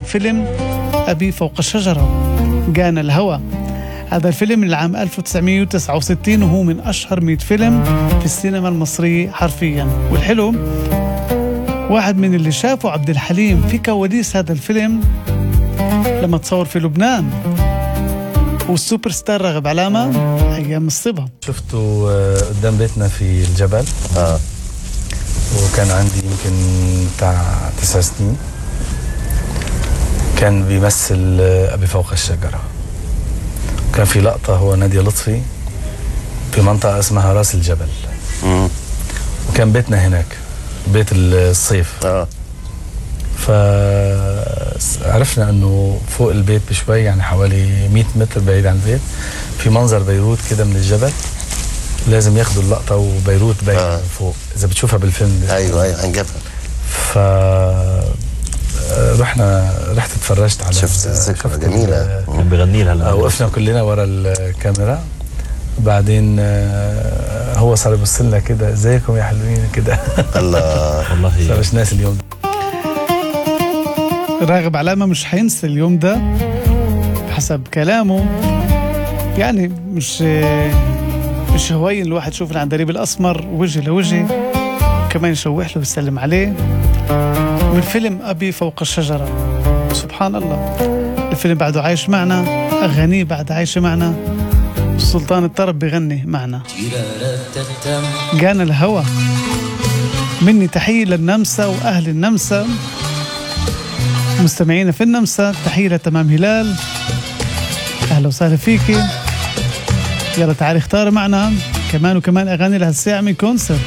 فيلم أبي فوق الشجرة جانا الهوى هذا الفيلم من العام 1969 وهو من أشهر 100 فيلم في السينما المصرية حرفيا والحلو واحد من اللي شافوا عبد الحليم في كواليس هذا الفيلم لما تصور في لبنان والسوبر ستار رغب علامة أيام الصبا شفته آه، قدام بيتنا في الجبل اه وكان عندي يمكن بتاع تسع سنين كان بيمثل آه، أبي فوق الشجرة كان في لقطة هو نادية لطفي في منطقة اسمها راس الجبل مم. وكان بيتنا هناك بيت الصيف اه فعرفنا انه فوق البيت بشوي يعني حوالي 100 متر بعيد عن البيت في منظر بيروت كده من الجبل لازم ياخدوا اللقطه وبيروت باينه آه. من فوق اذا بتشوفها بالفيلم ده. ايوه ايوه هنجيبها ف رحنا رحت اتفرجت على شفت الذكرى شفت جميلة. ال- كان بيغني لها آه، لما- وقفنا كلنا ورا الكاميرا بعدين آه، هو صار يبص لنا كده ازيكم يا حلوين كده الله والله صار مش ناس اليوم راغب علامة مش حينسى اليوم ده حسب كلامه يعني مش مش هواين الواحد يشوف العندليب الأسمر وجه لوجه كمان يشوح له ويسلم عليه من فيلم أبي فوق الشجرة سبحان الله الفيلم بعده عايش معنا أغانيه بعد عايشة معنا سلطان الطرب بيغني معنا جانا الهوى مني تحية للنمسا وأهل النمسا مستمعينا في النمسا تحية لتمام هلال أهلا وسهلا فيكي يلا تعالي اختاري معنا كمان وكمان أغاني لهالساعة من كونسرت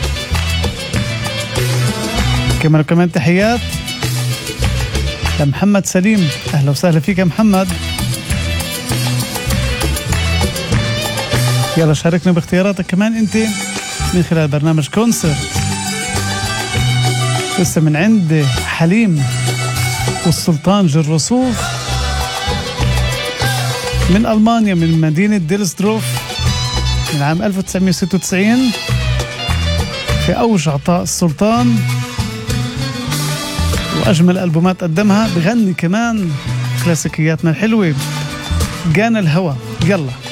كمان وكمان تحيات لمحمد سليم أهلا وسهلا فيك يا محمد يلا شاركنا باختياراتك كمان انت من خلال برنامج كونسرت لسه من عند حليم والسلطان جرسوف من ألمانيا من مدينة ديلسدروف من عام 1996 في أوج عطاء السلطان وأجمل ألبومات قدمها بغني كمان كلاسيكياتنا الحلوة جانا الهوى يلا